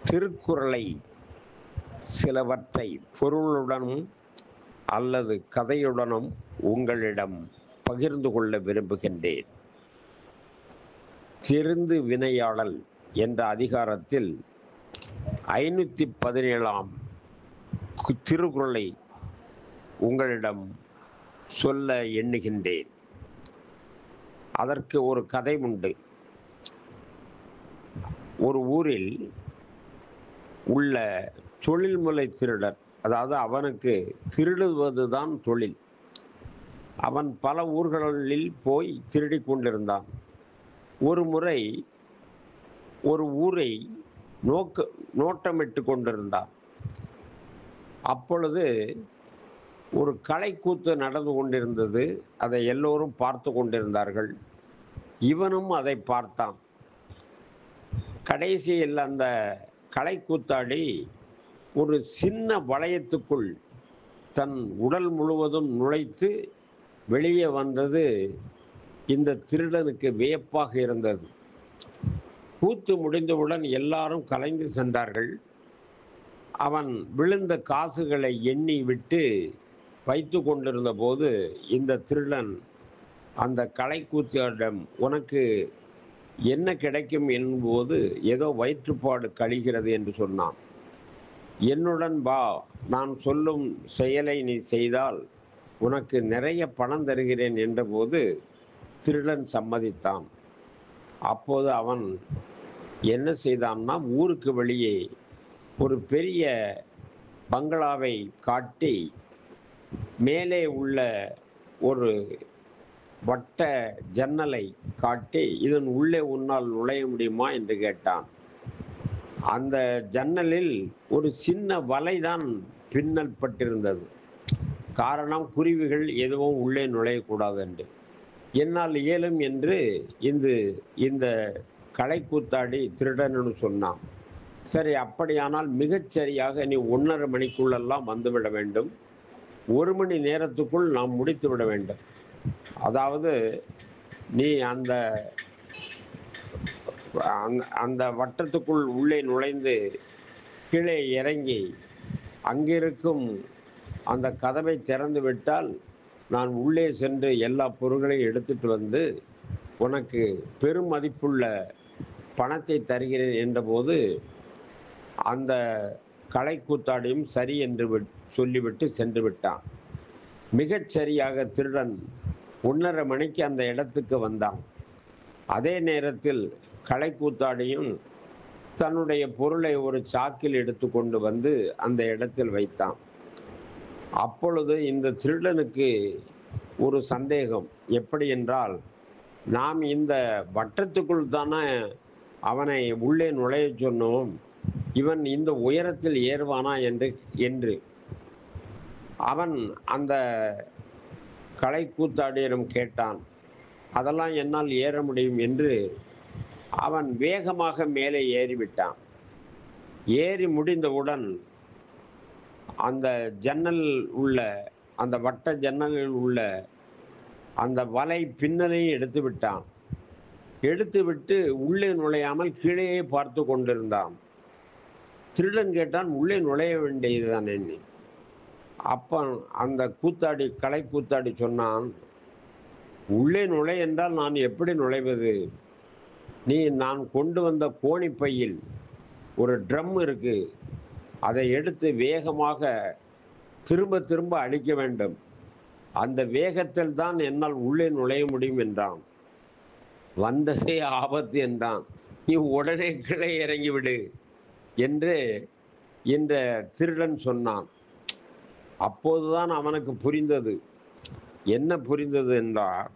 திருக்குறளை சிலவற்றை பொருளுடனும் அல்லது கதையுடனும் உங்களிடம் பகிர்ந்து கொள்ள விரும்புகின்றேன் திருந்து வினையாடல் என்ற அதிகாரத்தில் ஐநூற்றி பதினேழாம் கு- திருக்குறளை உங்களிடம் சொல்ல எண்ணுகின்றேன் அதற்கு ஒரு கதை உண்டு ஒரு ஊரில் உள்ள தொழில்முறை திருடர் அதாவது அவனுக்கு திருடுவதுதான் தொழில் அவன் பல ஊர்களில் போய் திருடிக் கொண்டிருந்தான் ஒரு முறை ஒரு ஊரை நோக்க நோட்டமிட்டு கொண்டிருந்தான் அப்பொழுது ஒரு கலைக்கூத்து நடந்து கொண்டிருந்தது அதை எல்லோரும் பார்த்து கொண்டிருந்தார்கள் இவனும் அதை பார்த்தான் கடைசியில் அந்த கலைக்கூத்தாடி ஒரு சின்ன வளையத்துக்குள் தன் உடல் முழுவதும் நுழைத்து வெளியே வந்தது இந்த திருடனுக்கு வியப்பாக இருந்தது கூத்து முடிந்தவுடன் எல்லாரும் கலைந்து சென்றார்கள் அவன் விழுந்த காசுகளை எண்ணி விட்டு வைத்து கொண்டிருந்த போது இந்த திருடன் அந்த கலைக்கூத்தியிடம் உனக்கு என்ன கிடைக்கும் என்போது ஏதோ வயிற்றுப்பாடு கழிகிறது என்று சொன்னான் என்னுடன் வா நான் சொல்லும் செயலை நீ செய்தால் உனக்கு நிறைய பணம் தருகிறேன் என்றபோது திருடன் சம்மதித்தான் அப்போது அவன் என்ன செய்தான்னா ஊருக்கு வெளியே ஒரு பெரிய பங்களாவை காட்டி மேலே உள்ள ஒரு வட்ட ஜன்னலை காட்டி இதன் உள்ளே உன்னால் நுழைய முடியுமா என்று கேட்டான் அந்த ஜன்னலில் ஒரு சின்ன வலைதான் பின்னல் பட்டிருந்தது காரணம் குருவிகள் எதுவும் உள்ளே நுழையக்கூடாது என்று என்னால் இயலும் என்று இந்த இந்த கலைக்கூத்தாடி திருடன்னு சொன்னான் சரி அப்படியானால் மிகச்சரியாக நீ ஒன்றரை மணிக்குள்ளெல்லாம் வந்துவிட வேண்டும் ஒரு மணி நேரத்துக்குள் நாம் முடித்து விட வேண்டும் அதாவது நீ அந்த அந்த- அந்த வட்டத்துக்குள் உள்ளே நுழைந்து கீழே இறங்கி அங்கிருக்கும் அந்த கதவை திறந்து விட்டால் நான் உள்ளே சென்று எல்லா பொருட்களையும் எடுத்துட்டு வந்து உனக்கு பெரும் மதிப்புள்ள பணத்தை தருகிறேன் என்றபோது அந்த கலைக்கூத்தாடியும் சரி என்று விட்- சொல்லிவிட்டு சென்று விட்டான் மிகச் சரியாக திருடன் ஒன்றரை மணிக்கு அந்த இடத்துக்கு வந்தான் அதே நேரத்தில் கலைக்கூத்தாடியும் தன்னுடைய பொருளை ஒரு சாக்கில் எடுத்துக்கொண்டு வந்து அந்த இடத்தில் வைத்தான் அப்பொழுது இந்த திருடனுக்கு ஒரு சந்தேகம் எப்படி என்றால் நாம் இந்த வட்டத்துக்குள் தானே அவனை உள்ளே நுழையச் சொன்னோம் இவன் இந்த உயரத்தில் ஏறுவானா என்று என்று அவன் அந்த கலைக்கூத்தாடியிடம் கேட்டான் அதெல்லாம் என்னால் ஏற முடியும் என்று அவன் வேகமாக மேலே ஏறிவிட்டான் ஏறி முடிந்தவுடன் அந்த ஜன்னல் உள்ள அந்த வட்ட ஜன்னலில் உள்ள அந்த வலை பின்னலையும் எடுத்து விட்டான் எடுத்து விட்டு உள்ளே நுழையாமல் கீழேயே பார்த்து கொண்டிருந்தான் திருடன் கேட்டான் உள்ளே நுழைய வேண்டியதுதான் என்ன அப்போ அந்த கூத்தாடி கலை கூத்தாடி சொன்னான் உள்ளே நுழை என்றால் நான் எப்படி நுழைவது நீ நான் கொண்டு வந்த கோணிப்பையில் ஒரு ட்ரம் இருக்கு அதை எடுத்து வேகமாக திரும்ப திரும்ப அடிக்க வேண்டும் அந்த வேகத்தில் தான் என்னால் உள்ளே நுழைய முடியும் என்றான் வந்ததே ஆபத்து என்றான் நீ உடனே கீழே இறங்கிவிடு என்று இந்த திருடன் சொன்னான் அப்போதுதான் அவனுக்கு புரிந்தது என்ன புரிந்தது என்றால்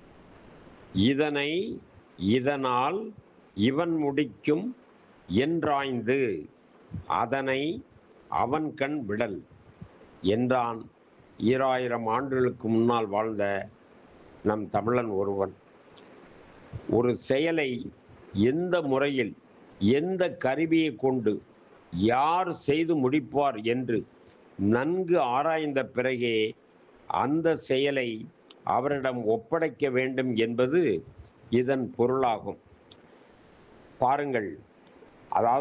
இதனை இதனால் இவன் முடிக்கும் என்றாய்ந்து அதனை அவன் கண் விடல் என்றான் ஈராயிரம் ஆண்டுகளுக்கு முன்னால் வாழ்ந்த நம் தமிழன் ஒருவன் ஒரு செயலை எந்த முறையில் எந்த கருவியை கொண்டு யார் செய்து முடிப்பார் என்று நன்கு ஆராய்ந்த பிறகே அந்த செயலை அவரிடம் ஒப்படைக்க வேண்டும் என்பது இதன் பொருளாகும் பாருங்கள் அதாவது